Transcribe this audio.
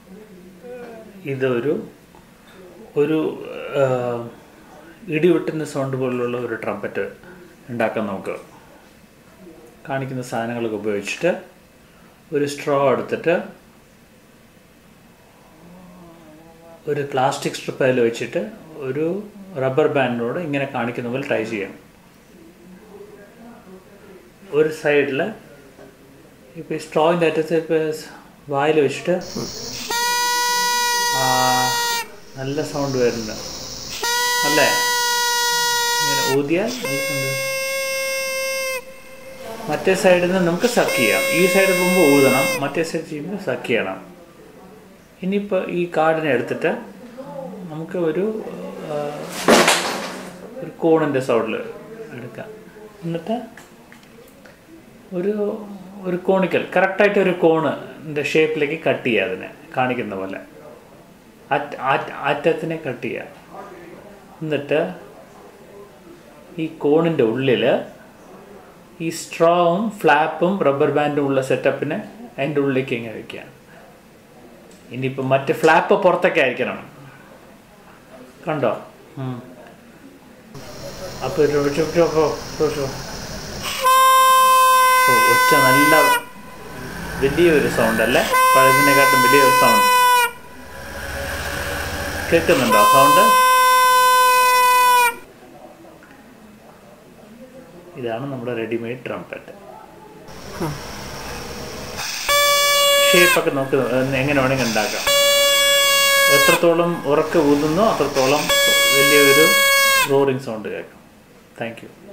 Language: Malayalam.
ഇതൊരു ഒരു ആ, ഇടിവെട്ടുന്ന സൗണ്ട് പോലുള്ള ഒരു ട്രംപറ്റ് ഉണ്ടാക്കാൻ നമുക്ക് കാണിക്കുന്ന സാധനങ്ങളൊക്കെ ഉപയോഗിച്ചിട്ട് ഒരു സ്ട്രോ എടുത്തിട്ട് ഒരു പ്ലാസ്റ്റിക് സ്ട്രിപ്പ് അതിൽ വെച്ചിട്ട് ഒരു റബ്ബർ ബാൻഡിനോട് ഇങ്ങനെ കാണിക്കുന്ന പോലെ ട്രൈ ചെയ്യാം ഒരു സൈഡിൽ ഇപ്പോൾ ഈ സ്ട്രോയിൻ്റെ അറ്റത്ത് ഇപ്പോൾ വായിൽ വെച്ചിട്ട് ആ, നല്ല സൗണ്ട് വരുന്നുണ്ട് അല്ലേ ഇങ്ങനെ ഊതിയാൽ നല്ല സൗണ്ട് വരും. മറ്റേ സൈഡിൽ നിന്ന് നമുക്ക് സക്ക് ചെയ്യാം ഈ സൈഡ് പോകുമ്പോൾ ഊതണം മറ്റേ സൈഡ് ചെയ്യുമ്പോൾ സക്ക് ചെയ്യണം ഇനിയിപ്പോൾ ഈ കാർഡിനെ എടുത്തിട്ട് നമുക്ക് ഒരു ആ, ഒരു കോണിൻ്റെ സൗണ്ടിൽ എടുക്കാം എന്നിട്ട് ഒരു ഒരു കോണിക്കൽ കറക്റ്റായിട്ട് ഒരു കോണിൻ്റെ ഷേപ്പിലേക്ക് കട്ട് ചെയ്യുക അതിനെ കാണിക്കുന്ന പോലെ അറ്റ അറ്റ- അറ്റത്തിനെ കട്ട് ചെയ്യുക എന്നിട്ട് ഈ കോണിൻ്റെ ഉള്ളിൽ ഈ സ്ട്രോവും ഫ്ലാപ്പും റബ്ബർ ബാൻഡും ഉള്ള സെറ്റപ്പിനെ അതിൻ്റെ ഉള്ളിലേക്ക് ഇങ്ങനെ വയ്ക്കുക ഇനിയിപ്പോൾ മറ്റ് ഫ്ലാപ്പ് പുറത്തൊക്കെ അയക്കണം കണ്ടോ അപ്പോൾ ഒച്ച നല്ല വലിയൊരു സൗണ്ട് അല്ലേ പഴയതിനെക്കാട്ടും വലിയൊരു സൗണ്ട് കേൾക്കുന്നുണ്ടോ സൗണ്ട് ഇതാണ് നമ്മുടെ റെഡിമെയ്ഡ് ട്രംപറ്റ് ഷേപ്പൊക്കെ നമുക്ക് എങ്ങനെ വേണമെങ്കിൽ ഉണ്ടാക്കാം എത്രത്തോളം ഉറക്കെ ഊതുന്നോ അത്രത്തോളം വലിയൊരു റോറിങ് സൗണ്ട് കേൾക്കും താങ്ക് യു